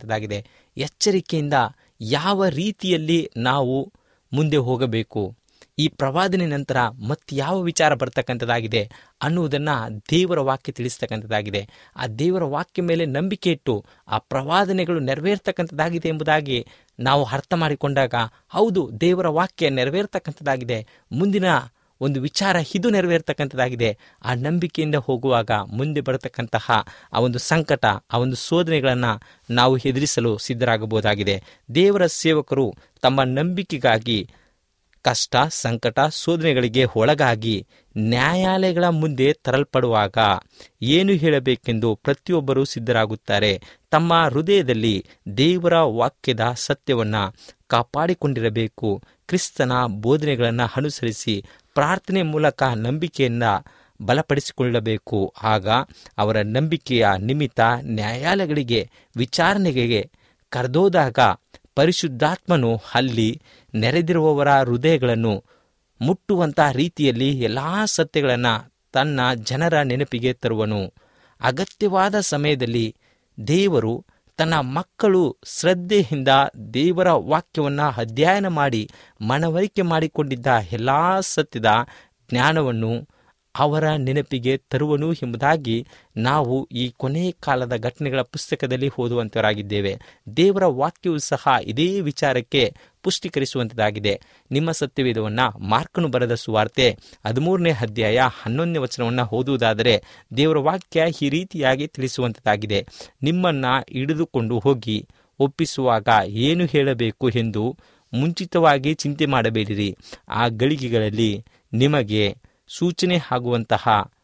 ತಿಳಿಸ್ತಕ್ಕಂಥದ್ದಾಗಿದೆ ಎಚ್ಚರಿಕೆಯಿಂದ ಯಾವ ರೀತಿಯಲ್ಲಿ ನಾವು ಮುಂದೆ ಹೋಗಬೇಕು ಈ ಪ್ರವಾದನೆ ನಂತರ ಮತ್ತೆ ಯಾವ ವಿಚಾರ ಬರ್ತಕ್ಕಂಥದ್ದಾಗಿದೆ ಅನ್ನುವುದನ್ನು ದೇವರ ವಾಕ್ಯ ತಿಳಿಸ್ತಕ್ಕಂಥದ್ದಾಗಿದೆ ಆ ದೇವರ ವಾಕ್ಯ ಮೇಲೆ ನಂಬಿಕೆ ಇಟ್ಟು ಆ ಪ್ರವಾದನೆಗಳು ನೆರವೇರ್ತಕ್ಕಂಥದ್ದಾಗಿದೆ ಎಂಬುದಾಗಿ ನಾವು ಅರ್ಥ ಮಾಡಿಕೊಂಡಾಗ ಹೌದು ದೇವರ ವಾಕ್ಯ ನೆರವೇರ್ತಕ್ಕಂಥದ್ದಾಗಿದೆ ಮುಂದಿನ ಒಂದು ವಿಚಾರ ಇದು ನೆರವೇರ್ತಕ್ಕಂಥದ್ದಾಗಿದೆ ಆ ನಂಬಿಕೆಯಿಂದ ಹೋಗುವಾಗ ಮುಂದೆ ಬರತಕ್ಕಂತಹ ಆ ಒಂದು ಸಂಕಟ ಆ ಒಂದು ಶೋಧನೆಗಳನ್ನು ನಾವು ಎದುರಿಸಲು ಸಿದ್ಧರಾಗಬಹುದಾಗಿದೆ ದೇವರ ಸೇವಕರು ತಮ್ಮ ನಂಬಿಕೆಗಾಗಿ ಕಷ್ಟ ಸಂಕಟ ಶೋಧನೆಗಳಿಗೆ ಒಳಗಾಗಿ ನ್ಯಾಯಾಲಯಗಳ ಮುಂದೆ ತರಲ್ಪಡುವಾಗ ಏನು ಹೇಳಬೇಕೆಂದು ಪ್ರತಿಯೊಬ್ಬರೂ ಸಿದ್ಧರಾಗುತ್ತಾರೆ ತಮ್ಮ ಹೃದಯದಲ್ಲಿ ದೇವರ ವಾಕ್ಯದ ಸತ್ಯವನ್ನು ಕಾಪಾಡಿಕೊಂಡಿರಬೇಕು ಕ್ರಿಸ್ತನ ಬೋಧನೆಗಳನ್ನು ಅನುಸರಿಸಿ ಪ್ರಾರ್ಥನೆ ಮೂಲಕ ನಂಬಿಕೆಯಿಂದ ಬಲಪಡಿಸಿಕೊಳ್ಳಬೇಕು ಆಗ ಅವರ ನಂಬಿಕೆಯ ನಿಮಿತ್ತ ನ್ಯಾಯಾಲಯಗಳಿಗೆ ವಿಚಾರಣೆಗೆ ಕರೆದೋದಾಗ ಪರಿಶುದ್ಧಾತ್ಮನು ಅಲ್ಲಿ ನೆರೆದಿರುವವರ ಹೃದಯಗಳನ್ನು ಮುಟ್ಟುವಂಥ ರೀತಿಯಲ್ಲಿ ಎಲ್ಲ ಸತ್ಯಗಳನ್ನು ತನ್ನ ಜನರ ನೆನಪಿಗೆ ತರುವನು ಅಗತ್ಯವಾದ ಸಮಯದಲ್ಲಿ ದೇವರು ತನ್ನ ಮಕ್ಕಳು ಶ್ರದ್ಧೆಯಿಂದ ದೇವರ ವಾಕ್ಯವನ್ನು ಅಧ್ಯಯನ ಮಾಡಿ ಮನವರಿಕೆ ಮಾಡಿಕೊಂಡಿದ್ದ ಎಲ್ಲ ಸತ್ಯದ ಜ್ಞಾನವನ್ನು ಅವರ ನೆನಪಿಗೆ ತರುವನು ಎಂಬುದಾಗಿ ನಾವು ಈ ಕೊನೆ ಕಾಲದ ಘಟನೆಗಳ ಪುಸ್ತಕದಲ್ಲಿ ಓದುವಂತವರಾಗಿದ್ದೇವೆ ದೇವರ ವಾಕ್ಯವು ಸಹ ಇದೇ ವಿಚಾರಕ್ಕೆ ಪುಷ್ಟೀಕರಿಸುವಂಥದ್ದಾಗಿದೆ ನಿಮ್ಮ ಸತ್ಯವೇದವನ್ನು ಮಾರ್ಕನು ಬರೆದ ಸುವಾರ್ತೆ ಹದಿಮೂರನೇ ಅಧ್ಯಾಯ ಹನ್ನೊಂದನೇ ವಚನವನ್ನು ಓದುವುದಾದರೆ ದೇವರ ವಾಕ್ಯ ಈ ರೀತಿಯಾಗಿ ತಿಳಿಸುವಂಥದ್ದಾಗಿದೆ ನಿಮ್ಮನ್ನು ಹಿಡಿದುಕೊಂಡು ಹೋಗಿ ಒಪ್ಪಿಸುವಾಗ ಏನು ಹೇಳಬೇಕು ಎಂದು ಮುಂಚಿತವಾಗಿ ಚಿಂತೆ ಮಾಡಬೇಡಿರಿ ಆ ಗಳಿಗೆಗಳಲ್ಲಿ ನಿಮಗೆ ಸೂಚನೆ ಆಗುವಂತಹ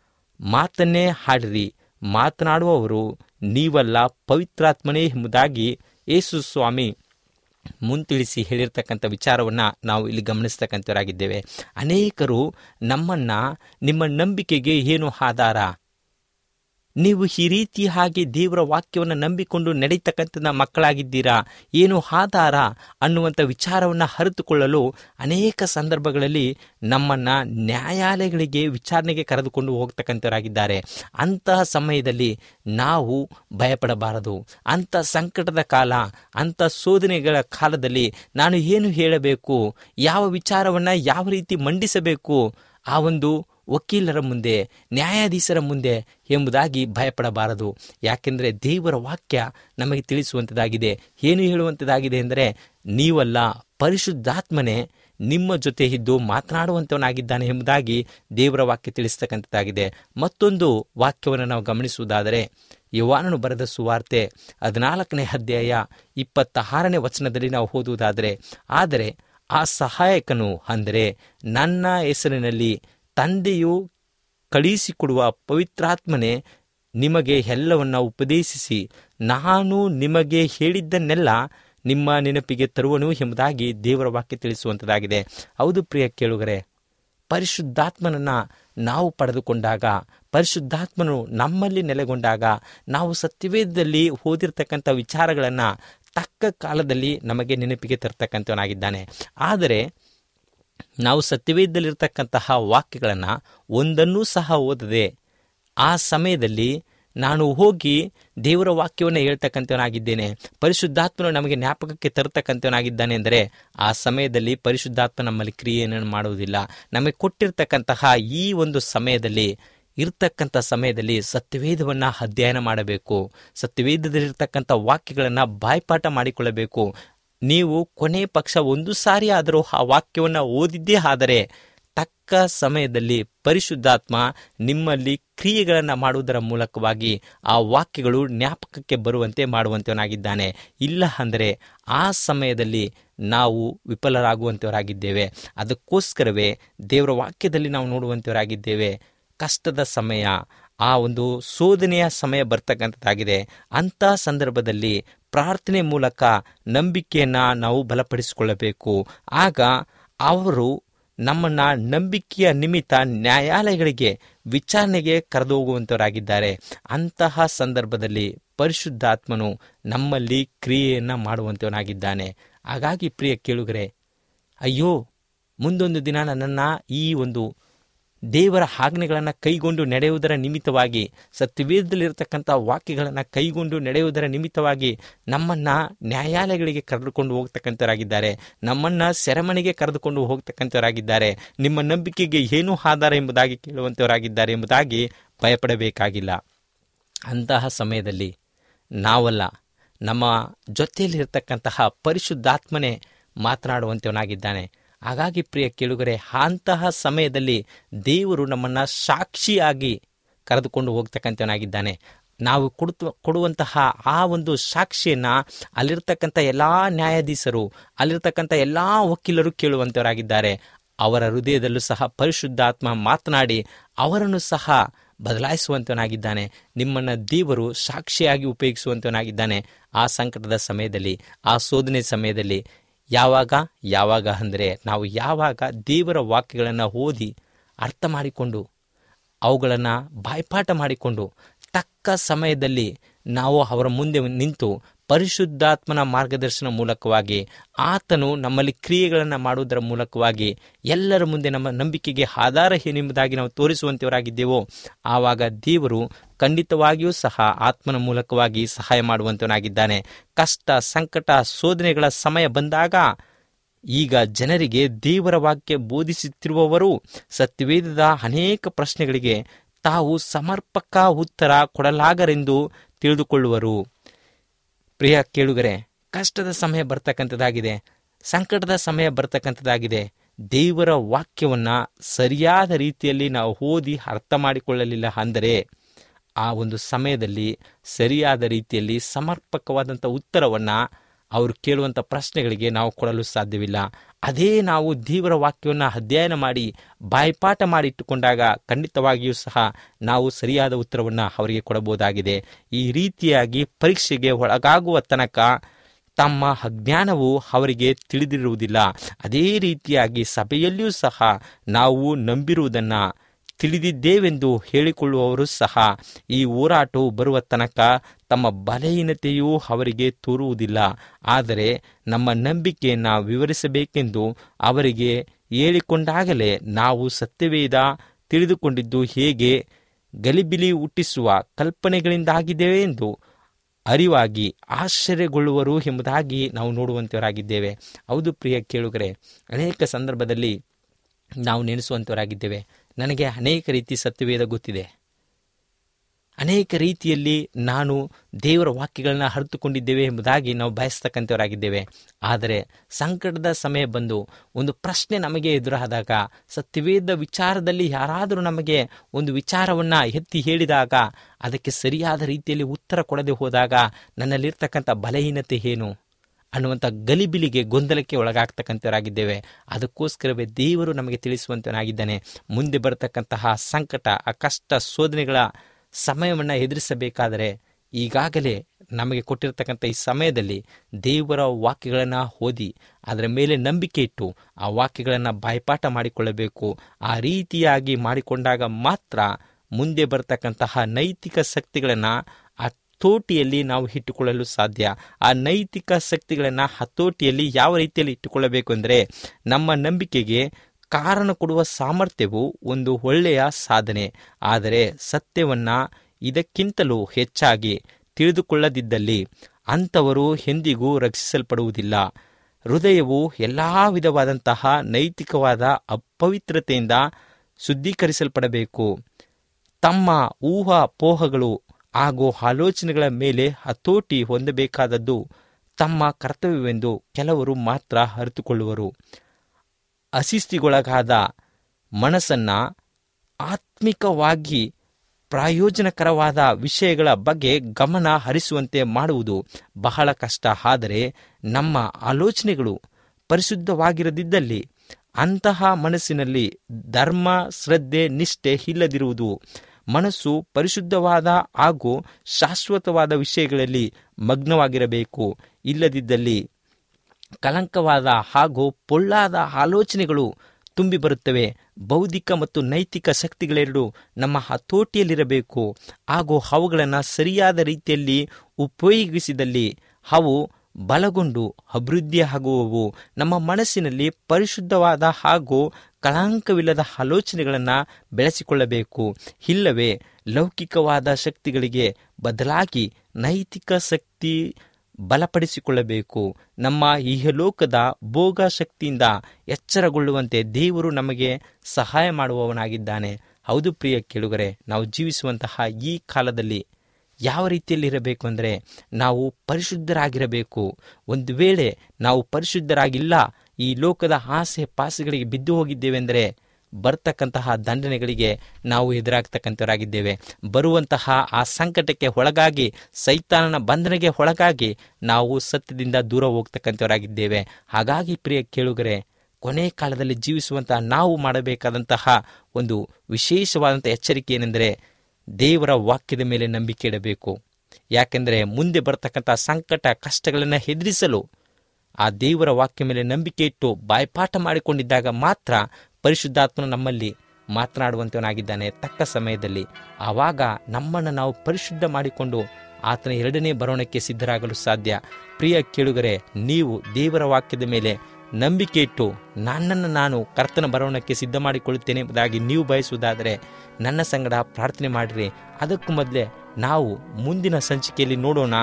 ಮಾತನ್ನೇ ಹಾಡಿರಿ ಮಾತನಾಡುವವರು ನೀವಲ್ಲ ಪವಿತ್ರಾತ್ಮನೇ ಎಂಬುದಾಗಿ ಯೇಸು ಸ್ವಾಮಿ ಮುಂತಿಳಿಸಿ ಹೇಳಿರ್ತಕ್ಕಂಥ ವಿಚಾರವನ್ನು ನಾವು ಇಲ್ಲಿ ಗಮನಿಸ್ತಕ್ಕಂಥವರಾಗಿದ್ದೇವೆ ಅನೇಕರು ನಮ್ಮನ್ನು ನಿಮ್ಮ ನಂಬಿಕೆಗೆ ಏನು ಆಧಾರ ನೀವು ಈ ರೀತಿ ಹಾಗೆ ದೇವರ ವಾಕ್ಯವನ್ನು ನಂಬಿಕೊಂಡು ನಡೀತಕ್ಕಂಥ ಮಕ್ಕಳಾಗಿದ್ದೀರಾ ಏನು ಆಧಾರ ಅನ್ನುವಂಥ ವಿಚಾರವನ್ನು ಅರಿತುಕೊಳ್ಳಲು ಅನೇಕ ಸಂದರ್ಭಗಳಲ್ಲಿ ನಮ್ಮನ್ನು ನ್ಯಾಯಾಲಯಗಳಿಗೆ ವಿಚಾರಣೆಗೆ ಕರೆದುಕೊಂಡು ಹೋಗ್ತಕ್ಕಂಥವರಾಗಿದ್ದಾರೆ ಅಂತಹ ಸಮಯದಲ್ಲಿ ನಾವು ಭಯಪಡಬಾರದು ಅಂಥ ಸಂಕಟದ ಕಾಲ ಅಂಥ ಶೋಧನೆಗಳ ಕಾಲದಲ್ಲಿ ನಾನು ಏನು ಹೇಳಬೇಕು ಯಾವ ವಿಚಾರವನ್ನು ಯಾವ ರೀತಿ ಮಂಡಿಸಬೇಕು ಆ ಒಂದು ವಕೀಲರ ಮುಂದೆ ನ್ಯಾಯಾಧೀಶರ ಮುಂದೆ ಎಂಬುದಾಗಿ ಭಯಪಡಬಾರದು ಯಾಕೆಂದರೆ ದೇವರ ವಾಕ್ಯ ನಮಗೆ ತಿಳಿಸುವಂಥದ್ದಾಗಿದೆ ಏನು ಹೇಳುವಂಥದ್ದಾಗಿದೆ ಎಂದರೆ ನೀವಲ್ಲ ಪರಿಶುದ್ಧಾತ್ಮನೇ ನಿಮ್ಮ ಜೊತೆ ಇದ್ದು ಮಾತನಾಡುವಂಥವನಾಗಿದ್ದಾನೆ ಎಂಬುದಾಗಿ ದೇವರ ವಾಕ್ಯ ತಿಳಿಸ್ತಕ್ಕಂಥದ್ದಾಗಿದೆ ಮತ್ತೊಂದು ವಾಕ್ಯವನ್ನು ನಾವು ಗಮನಿಸುವುದಾದರೆ ಯುವಾನನು ಬರೆದ ಸುವಾರ್ತೆ ಹದಿನಾಲ್ಕನೇ ಅಧ್ಯಾಯ ಇಪ್ಪತ್ತಾರನೇ ವಚನದಲ್ಲಿ ನಾವು ಓದುವುದಾದರೆ ಆದರೆ ಆ ಸಹಾಯಕನು ಅಂದರೆ ನನ್ನ ಹೆಸರಿನಲ್ಲಿ ತಂದೆಯು ಕಳುಹಿಸಿಕೊಡುವ ಪವಿತ್ರಾತ್ಮನೇ ನಿಮಗೆ ಎಲ್ಲವನ್ನ ಉಪದೇಶಿಸಿ ನಾನು ನಿಮಗೆ ಹೇಳಿದ್ದನ್ನೆಲ್ಲ ನಿಮ್ಮ ನೆನಪಿಗೆ ತರುವನು ಎಂಬುದಾಗಿ ದೇವರ ವಾಕ್ಯ ತಿಳಿಸುವಂಥದ್ದಾಗಿದೆ ಹೌದು ಪ್ರಿಯ ಕೇಳುಗರೆ ಪರಿಶುದ್ಧಾತ್ಮನನ್ನ ನಾವು ಪಡೆದುಕೊಂಡಾಗ ಪರಿಶುದ್ಧಾತ್ಮನು ನಮ್ಮಲ್ಲಿ ನೆಲೆಗೊಂಡಾಗ ನಾವು ಸತ್ಯವೇದದಲ್ಲಿ ಓದಿರ್ತಕ್ಕಂಥ ವಿಚಾರಗಳನ್ನು ತಕ್ಕ ಕಾಲದಲ್ಲಿ ನಮಗೆ ನೆನಪಿಗೆ ತರ್ತಕ್ಕಂಥವನಾಗಿದ್ದಾನೆ ಆದರೆ ನಾವು ಸತ್ಯವೇದದಲ್ಲಿರ್ತಕ್ಕಂತಹ ವಾಕ್ಯಗಳನ್ನು ಒಂದನ್ನೂ ಸಹ ಓದದೆ ಆ ಸಮಯದಲ್ಲಿ ನಾನು ಹೋಗಿ ದೇವರ ವಾಕ್ಯವನ್ನು ಹೇಳ್ತಕ್ಕಂಥವನಾಗಿದ್ದೇನೆ ಪರಿಶುದ್ಧಾತ್ಮನು ನಮಗೆ ಜ್ಞಾಪಕಕ್ಕೆ ತರತಕ್ಕಂಥವನಾಗಿದ್ದಾನೆ ಅಂದರೆ ಆ ಸಮಯದಲ್ಲಿ ಪರಿಶುದ್ಧಾತ್ಮ ನಮ್ಮಲ್ಲಿ ಕ್ರಿಯೆಯನ್ನು ಮಾಡುವುದಿಲ್ಲ ನಮಗೆ ಕೊಟ್ಟಿರ್ತಕ್ಕಂತಹ ಈ ಒಂದು ಸಮಯದಲ್ಲಿ ಇರ್ತಕ್ಕಂಥ ಸಮಯದಲ್ಲಿ ಸತ್ಯವೇದವನ್ನು ಅಧ್ಯಯನ ಮಾಡಬೇಕು ಸತ್ಯವೇದದಲ್ಲಿರ್ತಕ್ಕಂಥ ವಾಕ್ಯಗಳನ್ನು ಬಾಯ್ಪಾಠ ಮಾಡಿಕೊಳ್ಳಬೇಕು ನೀವು ಕೊನೆ ಪಕ್ಷ ಒಂದು ಸಾರಿ ಆದರೂ ಆ ವಾಕ್ಯವನ್ನು ಓದಿದ್ದೇ ಆದರೆ ತಕ್ಕ ಸಮಯದಲ್ಲಿ ಪರಿಶುದ್ಧಾತ್ಮ ನಿಮ್ಮಲ್ಲಿ ಕ್ರಿಯೆಗಳನ್ನು ಮಾಡುವುದರ ಮೂಲಕವಾಗಿ ಆ ವಾಕ್ಯಗಳು ಜ್ಞಾಪಕಕ್ಕೆ ಬರುವಂತೆ ಮಾಡುವಂತವನಾಗಿದ್ದಾನೆ ಇಲ್ಲ ಅಂದರೆ ಆ ಸಮಯದಲ್ಲಿ ನಾವು ವಿಫಲರಾಗುವಂಥವರಾಗಿದ್ದೇವೆ ಅದಕ್ಕೋಸ್ಕರವೇ ದೇವರ ವಾಕ್ಯದಲ್ಲಿ ನಾವು ನೋಡುವಂಥವರಾಗಿದ್ದೇವೆ ಕಷ್ಟದ ಸಮಯ ಆ ಒಂದು ಶೋಧನೆಯ ಸಮಯ ಬರ್ತಕ್ಕಂಥದ್ದಾಗಿದೆ ಅಂಥ ಸಂದರ್ಭದಲ್ಲಿ ಪ್ರಾರ್ಥನೆ ಮೂಲಕ ನಂಬಿಕೆಯನ್ನು ನಾವು ಬಲಪಡಿಸಿಕೊಳ್ಳಬೇಕು ಆಗ ಅವರು ನಮ್ಮನ್ನ ನಂಬಿಕೆಯ ನಿಮಿತ್ತ ನ್ಯಾಯಾಲಯಗಳಿಗೆ ವಿಚಾರಣೆಗೆ ಕರೆದು ಹೋಗುವಂತವರಾಗಿದ್ದಾರೆ ಅಂತಹ ಸಂದರ್ಭದಲ್ಲಿ ಪರಿಶುದ್ಧಾತ್ಮನು ನಮ್ಮಲ್ಲಿ ಕ್ರಿಯೆಯನ್ನು ಮಾಡುವಂತವನಾಗಿದ್ದಾನೆ ಹಾಗಾಗಿ ಪ್ರಿಯ ಕೇಳುಗರೆ ಅಯ್ಯೋ ಮುಂದೊಂದು ದಿನ ನನ್ನನ್ನು ಈ ಒಂದು ದೇವರ ಆಜ್ಞೆಗಳನ್ನು ಕೈಗೊಂಡು ನಡೆಯುವುದರ ನಿಮಿತ್ತವಾಗಿ ಸತ್ಯವೇದದಲ್ಲಿರತಕ್ಕಂಥ ವಾಕ್ಯಗಳನ್ನು ಕೈಗೊಂಡು ನಡೆಯುವುದರ ನಿಮಿತ್ತವಾಗಿ ನಮ್ಮನ್ನ ನ್ಯಾಯಾಲಯಗಳಿಗೆ ಕರೆದುಕೊಂಡು ಹೋಗ್ತಕ್ಕಂಥವರಾಗಿದ್ದಾರೆ ನಮ್ಮನ್ನ ಸೆರೆಮನೆಗೆ ಕರೆದುಕೊಂಡು ಹೋಗ್ತಕ್ಕಂಥವರಾಗಿದ್ದಾರೆ ನಿಮ್ಮ ನಂಬಿಕೆಗೆ ಏನೂ ಆಧಾರ ಎಂಬುದಾಗಿ ಕೇಳುವಂಥವರಾಗಿದ್ದಾರೆ ಎಂಬುದಾಗಿ ಭಯಪಡಬೇಕಾಗಿಲ್ಲ ಅಂತಹ ಸಮಯದಲ್ಲಿ ನಾವಲ್ಲ ನಮ್ಮ ಜೊತೆಯಲ್ಲಿರ್ತಕ್ಕಂತಹ ಪರಿಶುದ್ಧಾತ್ಮನೇ ಮಾತನಾಡುವಂತವನಾಗಿದ್ದಾನೆ ಹಾಗಾಗಿ ಪ್ರಿಯ ಕೇಳುಗರೆ ಅಂತಹ ಸಮಯದಲ್ಲಿ ದೇವರು ನಮ್ಮನ್ನ ಸಾಕ್ಷಿಯಾಗಿ ಕರೆದುಕೊಂಡು ಹೋಗ್ತಕ್ಕಂಥವನಾಗಿದ್ದಾನೆ ನಾವು ಕೊಡುತ್ತ ಕೊಡುವಂತಹ ಆ ಒಂದು ಸಾಕ್ಷಿಯನ್ನ ಅಲ್ಲಿರ್ತಕ್ಕಂಥ ಎಲ್ಲ ನ್ಯಾಯಾಧೀಶರು ಅಲ್ಲಿರ್ತಕ್ಕಂಥ ಎಲ್ಲ ವಕೀಲರು ಕೇಳುವಂತವರಾಗಿದ್ದಾರೆ ಅವರ ಹೃದಯದಲ್ಲೂ ಸಹ ಪರಿಶುದ್ಧಾತ್ಮ ಮಾತನಾಡಿ ಅವರನ್ನು ಸಹ ಬದಲಾಯಿಸುವಂತವನಾಗಿದ್ದಾನೆ ನಿಮ್ಮನ್ನ ದೇವರು ಸಾಕ್ಷಿಯಾಗಿ ಉಪಯೋಗಿಸುವಂತವನಾಗಿದ್ದಾನೆ ಆ ಸಂಕಟದ ಸಮಯದಲ್ಲಿ ಆ ಶೋಧನೆ ಸಮಯದಲ್ಲಿ ಯಾವಾಗ ಯಾವಾಗ ಅಂದರೆ ನಾವು ಯಾವಾಗ ದೇವರ ವಾಕ್ಯಗಳನ್ನು ಓದಿ ಅರ್ಥ ಮಾಡಿಕೊಂಡು ಅವುಗಳನ್ನು ಬಾಯ್ಪಾಠ ಮಾಡಿಕೊಂಡು ತಕ್ಕ ಸಮಯದಲ್ಲಿ ನಾವು ಅವರ ಮುಂದೆ ನಿಂತು ಪರಿಶುದ್ಧಾತ್ಮನ ಮಾರ್ಗದರ್ಶನ ಮೂಲಕವಾಗಿ ಆತನು ನಮ್ಮಲ್ಲಿ ಕ್ರಿಯೆಗಳನ್ನು ಮಾಡುವುದರ ಮೂಲಕವಾಗಿ ಎಲ್ಲರ ಮುಂದೆ ನಮ್ಮ ನಂಬಿಕೆಗೆ ಆಧಾರ ಏನೆಂಬುದಾಗಿ ನಾವು ತೋರಿಸುವಂತವರಾಗಿದ್ದೇವೋ ಆವಾಗ ದೇವರು ಖಂಡಿತವಾಗಿಯೂ ಸಹ ಆತ್ಮನ ಮೂಲಕವಾಗಿ ಸಹಾಯ ಮಾಡುವಂತವನಾಗಿದ್ದಾನೆ ಕಷ್ಟ ಸಂಕಟ ಶೋಧನೆಗಳ ಸಮಯ ಬಂದಾಗ ಈಗ ಜನರಿಗೆ ದೇವರ ವಾಕ್ಯ ಬೋಧಿಸುತ್ತಿರುವವರು ಸತ್ಯವೇದದ ಅನೇಕ ಪ್ರಶ್ನೆಗಳಿಗೆ ತಾವು ಸಮರ್ಪಕ ಉತ್ತರ ಕೊಡಲಾಗರೆಂದು ತಿಳಿದುಕೊಳ್ಳುವರು ಪ್ರಿಯ ಕೇಳುಗರೆ ಕಷ್ಟದ ಸಮಯ ಬರ್ತಕ್ಕಂಥದ್ದಾಗಿದೆ ಸಂಕಟದ ಸಮಯ ಬರ್ತಕ್ಕಂಥದ್ದಾಗಿದೆ ದೇವರ ವಾಕ್ಯವನ್ನ ಸರಿಯಾದ ರೀತಿಯಲ್ಲಿ ನಾವು ಓದಿ ಅರ್ಥ ಮಾಡಿಕೊಳ್ಳಲಿಲ್ಲ ಅಂದರೆ ಆ ಒಂದು ಸಮಯದಲ್ಲಿ ಸರಿಯಾದ ರೀತಿಯಲ್ಲಿ ಸಮರ್ಪಕವಾದಂಥ ಉತ್ತರವನ್ನು ಅವರು ಕೇಳುವಂಥ ಪ್ರಶ್ನೆಗಳಿಗೆ ನಾವು ಕೊಡಲು ಸಾಧ್ಯವಿಲ್ಲ ಅದೇ ನಾವು ದೇವರ ವಾಕ್ಯವನ್ನು ಅಧ್ಯಯನ ಮಾಡಿ ಬಾಯ್ಪಾಠ ಮಾಡಿ ಇಟ್ಟುಕೊಂಡಾಗ ಖಂಡಿತವಾಗಿಯೂ ಸಹ ನಾವು ಸರಿಯಾದ ಉತ್ತರವನ್ನು ಅವರಿಗೆ ಕೊಡಬಹುದಾಗಿದೆ ಈ ರೀತಿಯಾಗಿ ಪರೀಕ್ಷೆಗೆ ಒಳಗಾಗುವ ತನಕ ತಮ್ಮ ಅಜ್ಞಾನವು ಅವರಿಗೆ ತಿಳಿದಿರುವುದಿಲ್ಲ ಅದೇ ರೀತಿಯಾಗಿ ಸಭೆಯಲ್ಲಿಯೂ ಸಹ ನಾವು ನಂಬಿರುವುದನ್ನು ತಿಳಿದಿದ್ದೇವೆಂದು ಹೇಳಿಕೊಳ್ಳುವವರು ಸಹ ಈ ಹೋರಾಟವು ಬರುವ ತನಕ ತಮ್ಮ ಬಲಹೀನತೆಯೂ ಅವರಿಗೆ ತೋರುವುದಿಲ್ಲ ಆದರೆ ನಮ್ಮ ನಂಬಿಕೆಯನ್ನು ವಿವರಿಸಬೇಕೆಂದು ಅವರಿಗೆ ಹೇಳಿಕೊಂಡಾಗಲೇ ನಾವು ಸತ್ಯವೇದ ತಿಳಿದುಕೊಂಡಿದ್ದು ಹೇಗೆ ಗಲಿಬಿಲಿ ಹುಟ್ಟಿಸುವ ಕಲ್ಪನೆಗಳಿಂದಾಗಿದ್ದೇವೆ ಎಂದು ಅರಿವಾಗಿ ಆಶ್ಚರ್ಯಗೊಳ್ಳುವರು ಎಂಬುದಾಗಿ ನಾವು ನೋಡುವಂತವರಾಗಿದ್ದೇವೆ ಹೌದು ಪ್ರಿಯ ಕೇಳುಗರೆ ಅನೇಕ ಸಂದರ್ಭದಲ್ಲಿ ನಾವು ನೆನೆಸುವಂತವರಾಗಿದ್ದೇವೆ ನನಗೆ ಅನೇಕ ರೀತಿ ಸತ್ಯವೇದ ಗೊತ್ತಿದೆ ಅನೇಕ ರೀತಿಯಲ್ಲಿ ನಾನು ದೇವರ ವಾಕ್ಯಗಳನ್ನ ಅರಿತುಕೊಂಡಿದ್ದೇವೆ ಎಂಬುದಾಗಿ ನಾವು ಬಯಸ್ತಕ್ಕಂಥವರಾಗಿದ್ದೇವೆ ಆದರೆ ಸಂಕಟದ ಸಮಯ ಬಂದು ಒಂದು ಪ್ರಶ್ನೆ ನಮಗೆ ಎದುರಾದಾಗ ಸತ್ಯವೇದ ವಿಚಾರದಲ್ಲಿ ಯಾರಾದರೂ ನಮಗೆ ಒಂದು ವಿಚಾರವನ್ನು ಎತ್ತಿ ಹೇಳಿದಾಗ ಅದಕ್ಕೆ ಸರಿಯಾದ ರೀತಿಯಲ್ಲಿ ಉತ್ತರ ಕೊಡದೆ ಹೋದಾಗ ನನ್ನಲ್ಲಿರ್ತಕ್ಕಂಥ ಬಲಹೀನತೆ ಏನು ಅನ್ನುವಂಥ ಗಲಿಬಿಲಿಗೆ ಗೊಂದಲಕ್ಕೆ ಒಳಗಾಗ್ತಕ್ಕಂಥವರಾಗಿದ್ದೇವೆ ಅದಕ್ಕೋಸ್ಕರವೇ ದೇವರು ನಮಗೆ ತಿಳಿಸುವಂತನಾಗಿದ್ದಾನೆ ಮುಂದೆ ಬರತಕ್ಕಂತಹ ಸಂಕಟ ಆ ಕಷ್ಟ ಶೋಧನೆಗಳ ಸಮಯವನ್ನು ಎದುರಿಸಬೇಕಾದರೆ ಈಗಾಗಲೇ ನಮಗೆ ಕೊಟ್ಟಿರತಕ್ಕಂಥ ಈ ಸಮಯದಲ್ಲಿ ದೇವರ ವಾಕ್ಯಗಳನ್ನು ಓದಿ ಅದರ ಮೇಲೆ ನಂಬಿಕೆ ಇಟ್ಟು ಆ ವಾಕ್ಯಗಳನ್ನು ಬಾಯ್ಪಾಠ ಮಾಡಿಕೊಳ್ಳಬೇಕು ಆ ರೀತಿಯಾಗಿ ಮಾಡಿಕೊಂಡಾಗ ಮಾತ್ರ ಮುಂದೆ ಬರತಕ್ಕಂತಹ ನೈತಿಕ ಶಕ್ತಿಗಳನ್ನು ಹತೋಟಿಯಲ್ಲಿ ನಾವು ಇಟ್ಟುಕೊಳ್ಳಲು ಸಾಧ್ಯ ಆ ನೈತಿಕ ಶಕ್ತಿಗಳನ್ನು ಹತೋಟಿಯಲ್ಲಿ ಯಾವ ರೀತಿಯಲ್ಲಿ ಇಟ್ಟುಕೊಳ್ಳಬೇಕು ಅಂದರೆ ನಮ್ಮ ನಂಬಿಕೆಗೆ ಕಾರಣ ಕೊಡುವ ಸಾಮರ್ಥ್ಯವು ಒಂದು ಒಳ್ಳೆಯ ಸಾಧನೆ ಆದರೆ ಸತ್ಯವನ್ನ ಇದಕ್ಕಿಂತಲೂ ಹೆಚ್ಚಾಗಿ ತಿಳಿದುಕೊಳ್ಳದಿದ್ದಲ್ಲಿ ಅಂಥವರು ಎಂದಿಗೂ ರಕ್ಷಿಸಲ್ಪಡುವುದಿಲ್ಲ ಹೃದಯವು ಎಲ್ಲ ವಿಧವಾದಂತಹ ನೈತಿಕವಾದ ಅಪವಿತ್ರತೆಯಿಂದ ಶುದ್ಧೀಕರಿಸಲ್ಪಡಬೇಕು ತಮ್ಮ ಊಹಾಪೋಹಗಳು ಹಾಗೂ ಆಲೋಚನೆಗಳ ಮೇಲೆ ಹತೋಟಿ ಹೊಂದಬೇಕಾದದ್ದು ತಮ್ಮ ಕರ್ತವ್ಯವೆಂದು ಕೆಲವರು ಮಾತ್ರ ಅರಿತುಕೊಳ್ಳುವರು ಅಶಿಸ್ತಿಗೊಳಗಾದ ಮನಸ್ಸನ್ನ ಆತ್ಮಿಕವಾಗಿ ಪ್ರಯೋಜನಕರವಾದ ವಿಷಯಗಳ ಬಗ್ಗೆ ಗಮನ ಹರಿಸುವಂತೆ ಮಾಡುವುದು ಬಹಳ ಕಷ್ಟ ಆದರೆ ನಮ್ಮ ಆಲೋಚನೆಗಳು ಪರಿಶುದ್ಧವಾಗಿರದಿದ್ದಲ್ಲಿ ಅಂತಹ ಮನಸ್ಸಿನಲ್ಲಿ ಧರ್ಮ ಶ್ರದ್ಧೆ ನಿಷ್ಠೆ ಇಲ್ಲದಿರುವುದು ಮನಸ್ಸು ಪರಿಶುದ್ಧವಾದ ಹಾಗೂ ಶಾಶ್ವತವಾದ ವಿಷಯಗಳಲ್ಲಿ ಮಗ್ನವಾಗಿರಬೇಕು ಇಲ್ಲದಿದ್ದಲ್ಲಿ ಕಲಂಕವಾದ ಹಾಗೂ ಪೊಳ್ಳಾದ ಆಲೋಚನೆಗಳು ತುಂಬಿ ಬರುತ್ತವೆ ಬೌದ್ಧಿಕ ಮತ್ತು ನೈತಿಕ ಶಕ್ತಿಗಳೆರಡು ನಮ್ಮ ಹತೋಟಿಯಲ್ಲಿರಬೇಕು ಹಾಗೂ ಅವುಗಳನ್ನು ಸರಿಯಾದ ರೀತಿಯಲ್ಲಿ ಉಪಯೋಗಿಸಿದಲ್ಲಿ ಅವು ಬಲಗೊಂಡು ಅಭಿವೃದ್ಧಿಯಾಗುವವು ನಮ್ಮ ಮನಸ್ಸಿನಲ್ಲಿ ಪರಿಶುದ್ಧವಾದ ಹಾಗೂ ಕಳಂಕವಿಲ್ಲದ ಆಲೋಚನೆಗಳನ್ನು ಬೆಳೆಸಿಕೊಳ್ಳಬೇಕು ಇಲ್ಲವೇ ಲೌಕಿಕವಾದ ಶಕ್ತಿಗಳಿಗೆ ಬದಲಾಗಿ ನೈತಿಕ ಶಕ್ತಿ ಬಲಪಡಿಸಿಕೊಳ್ಳಬೇಕು ನಮ್ಮ ಇಹಲೋಕದ ಭೋಗ ಶಕ್ತಿಯಿಂದ ಎಚ್ಚರಗೊಳ್ಳುವಂತೆ ದೇವರು ನಮಗೆ ಸಹಾಯ ಮಾಡುವವನಾಗಿದ್ದಾನೆ ಹೌದು ಪ್ರಿಯ ಕೇಳುಗರೆ ನಾವು ಜೀವಿಸುವಂತಹ ಈ ಕಾಲದಲ್ಲಿ ಯಾವ ರೀತಿಯಲ್ಲಿ ಇರಬೇಕು ಅಂದರೆ ನಾವು ಪರಿಶುದ್ಧರಾಗಿರಬೇಕು ಒಂದು ವೇಳೆ ನಾವು ಪರಿಶುದ್ಧರಾಗಿಲ್ಲ ಈ ಲೋಕದ ಆಸೆ ಪಾಸೆಗಳಿಗೆ ಬಿದ್ದು ಹೋಗಿದ್ದೇವೆಂದರೆ ಬರ್ತಕ್ಕಂತಹ ದಂಡನೆಗಳಿಗೆ ನಾವು ಎದುರಾಗ್ತಕ್ಕಂಥವರಾಗಿದ್ದೇವೆ ಬರುವಂತಹ ಆ ಸಂಕಟಕ್ಕೆ ಒಳಗಾಗಿ ಸೈತಾನನ ಬಂಧನೆಗೆ ಒಳಗಾಗಿ ನಾವು ಸತ್ಯದಿಂದ ದೂರ ಹೋಗ್ತಕ್ಕಂಥವರಾಗಿದ್ದೇವೆ ಹಾಗಾಗಿ ಪ್ರಿಯ ಕೇಳುಗರೆ ಕೊನೆ ಕಾಲದಲ್ಲಿ ಜೀವಿಸುವಂತಹ ನಾವು ಮಾಡಬೇಕಾದಂತಹ ಒಂದು ವಿಶೇಷವಾದಂಥ ಎಚ್ಚರಿಕೆ ಏನೆಂದರೆ ದೇವರ ವಾಕ್ಯದ ಮೇಲೆ ನಂಬಿಕೆ ಇಡಬೇಕು ಯಾಕೆಂದರೆ ಮುಂದೆ ಬರ್ತಕ್ಕಂಥ ಸಂಕಟ ಕಷ್ಟಗಳನ್ನು ಹೆದರಿಸಲು ಆ ದೇವರ ವಾಕ್ಯ ಮೇಲೆ ನಂಬಿಕೆ ಇಟ್ಟು ಬಾಯ್ಪಾಠ ಮಾಡಿಕೊಂಡಿದ್ದಾಗ ಮಾತ್ರ ಪರಿಶುದ್ಧಾತ್ಮನು ನಮ್ಮಲ್ಲಿ ಮಾತನಾಡುವಂತವನಾಗಿದ್ದಾನೆ ತಕ್ಕ ಸಮಯದಲ್ಲಿ ಆವಾಗ ನಮ್ಮನ್ನು ನಾವು ಪರಿಶುದ್ಧ ಮಾಡಿಕೊಂಡು ಆತನ ಎರಡನೇ ಬರೋಣಕ್ಕೆ ಸಿದ್ಧರಾಗಲು ಸಾಧ್ಯ ಪ್ರಿಯ ಕೇಳುಗರೆ ನೀವು ದೇವರ ವಾಕ್ಯದ ಮೇಲೆ ನಂಬಿಕೆ ಇಟ್ಟು ನನ್ನನ್ನು ನಾನು ಕರ್ತನ ಬರೋಣಕ್ಕೆ ಸಿದ್ಧ ಮಾಡಿಕೊಳ್ಳುತ್ತೇನೆ ಎಂಬುದಾಗಿ ನೀವು ಬಯಸುವುದಾದರೆ ನನ್ನ ಸಂಗಡ ಪ್ರಾರ್ಥನೆ ಮಾಡಿರಿ ಅದಕ್ಕೂ ಮೊದಲೇ ನಾವು ಮುಂದಿನ ಸಂಚಿಕೆಯಲ್ಲಿ ನೋಡೋಣ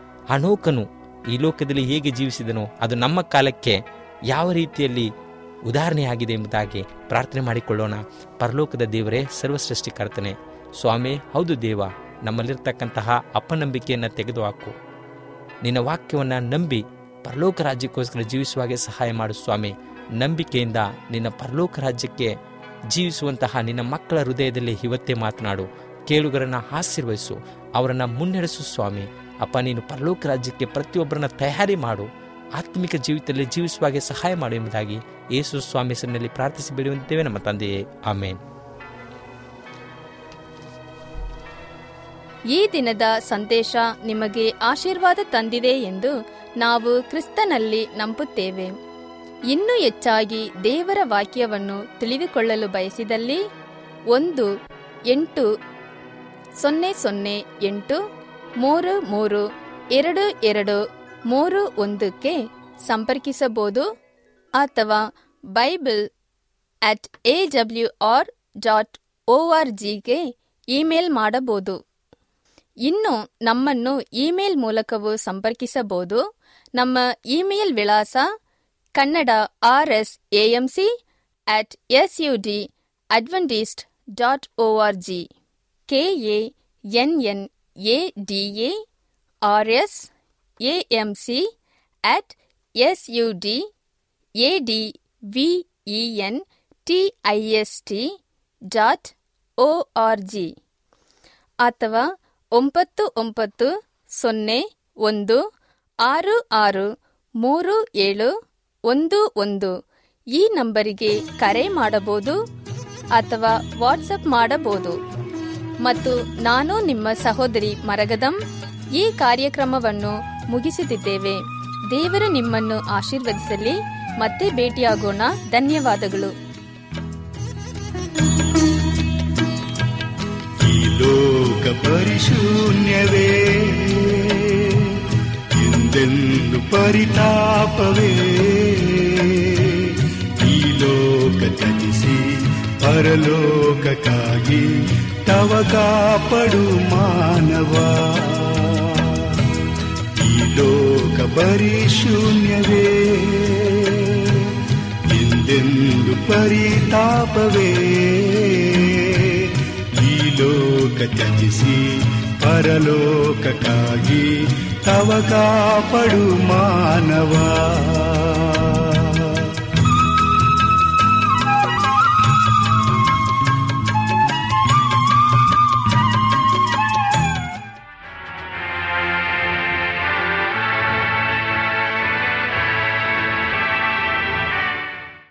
ಅನೋಕನು ಈ ಲೋಕದಲ್ಲಿ ಹೇಗೆ ಜೀವಿಸಿದನೋ ಅದು ನಮ್ಮ ಕಾಲಕ್ಕೆ ಯಾವ ರೀತಿಯಲ್ಲಿ ಉದಾಹರಣೆಯಾಗಿದೆ ಎಂಬುದಾಗಿ ಪ್ರಾರ್ಥನೆ ಮಾಡಿಕೊಳ್ಳೋಣ ಪರಲೋಕದ ದೇವರೇ ಸರ್ವಸೃಷ್ಟಿಕರ್ತನೆ ಸ್ವಾಮಿ ಹೌದು ದೇವ ನಮ್ಮಲ್ಲಿರ್ತಕ್ಕಂತಹ ಅಪನಂಬಿಕೆಯನ್ನು ತೆಗೆದುಹಾಕು ನಿನ್ನ ವಾಕ್ಯವನ್ನು ನಂಬಿ ಪರಲೋಕ ರಾಜ್ಯಕ್ಕೋಸ್ಕರ ಜೀವಿಸುವಾಗೆ ಸಹಾಯ ಮಾಡು ಸ್ವಾಮಿ ನಂಬಿಕೆಯಿಂದ ನಿನ್ನ ಪರಲೋಕ ರಾಜ್ಯಕ್ಕೆ ಜೀವಿಸುವಂತಹ ನಿನ್ನ ಮಕ್ಕಳ ಹೃದಯದಲ್ಲಿ ಇವತ್ತೇ ಮಾತನಾಡು ಕೇಳುಗರನ್ನ ಆಶೀರ್ವಹಿಸು ಅವರನ್ನು ಮುನ್ನಡೆಸು ಸ್ವಾಮಿ ಅಪ್ಪ ನೀನು ಪರಲೋಕ ರಾಜ್ಯಕ್ಕೆ ಪ್ರತಿಯೊಬ್ಬರನ್ನ ತಯಾರಿ ಮಾಡು ಆತ್ಮಿಕ ಜೀವಿತದಲ್ಲಿ ಜೀವಿಸುವಾಗೆ ಸಹಾಯ ಮಾಡು ಎಂಬುದಾಗಿ ಯೇಸು ಸ್ವಾಮಿ ಹೆಸರಿನಲ್ಲಿ ಪ್ರಾರ್ಥಿಸಿ ಬಿಡುವಂತೇವೆ ನಮ್ಮ ತಂದೆಯೇ ಆಮೇನ್ ಈ ದಿನದ ಸಂದೇಶ ನಿಮಗೆ ಆಶೀರ್ವಾದ ತಂದಿದೆ ಎಂದು ನಾವು ಕ್ರಿಸ್ತನಲ್ಲಿ ನಂಬುತ್ತೇವೆ ಇನ್ನೂ ಹೆಚ್ಚಾಗಿ ದೇವರ ವಾಕ್ಯವನ್ನು ತಿಳಿದುಕೊಳ್ಳಲು ಬಯಸಿದಲ್ಲಿ ಒಂದು ಎಂಟು ಸೊನ್ನೆ ಸೊನ್ನೆ ಎಂಟು ಮೂರು ಮೂರು ಎರಡು ಎರಡು ಮೂರು ಒಂದಕ್ಕೆ ಸಂಪರ್ಕಿಸಬಹುದು ಅಥವಾ Bible at A W R dot O R ಜಿಗೆ ಇಮೇಲ್ ಮಾಡಬಹುದು ಇನ್ನು ನಮ್ಮನ್ನು ಇಮೇಲ್ ಮೂಲಕವೂ ಸಂಪರ್ಕಿಸಬಹುದು ನಮ್ಮ ಇಮೇಲ್ ವಿಳಾಸ Kannada R S A M C at S U D Adventist dot O R G K A N N A D A R S A M C at S U D A D V E N T I S T dot O R G ಅಥವಾ ಒಂಬತ್ತು ಒಂಬತ್ತು ಸೊನ್ನೆ ಒಂದು ಆರು ಆರು ಮೂರು ಏಳು ಒಂದು ಒಂದು ಈ ನಂಬರಿಗೆ ಕರೆ ಮಾಡಬಹುದು ಅಥವಾ ವಾಟ್ಸಪ್ ಮಾಡಬಹುದು ಮತ್ತು ನಾನು ನಿಮ್ಮ ಸಹೋದರಿ ಮರಗದಂ ಈ ಕಾರ್ಯಕ್ರಮವನ್ನು ಮುಗಿಸುತ್ತಿದ್ದೇವೆ ದೇವರು ನಿಮ್ಮನ್ನು ಆಶೀರ್ವದಿಸಲಿ ಮತ್ತೆ ಭೇಟಿಯಾಗೋಣ ಧನ್ಯವಾದಗಳು ಈ ಲೋಕ ಪರಿಶೂನ್ಯವೇ ಎಂದೆಂದು ಪರಿತಾಪವೇ ಈ ಲೋಕ ತ್ಯಜಿಸಿ ಪರಲೋಕಕ್ಕಾಗಿ ತವ ಕಾಪಡು ಮಾನವ ಈ ಲೋಕ ಪರಿಶೂನ್ಯವೇ ಎಂದೆಂದು ಪರಿತಾಪವೇ ಈ ಲೋಕ ತ್ಯಜಿಸಿ ಪರಲೋಕಕ್ಕಾಗಿ ತವ ಕಾಪಡು ಮಾನವ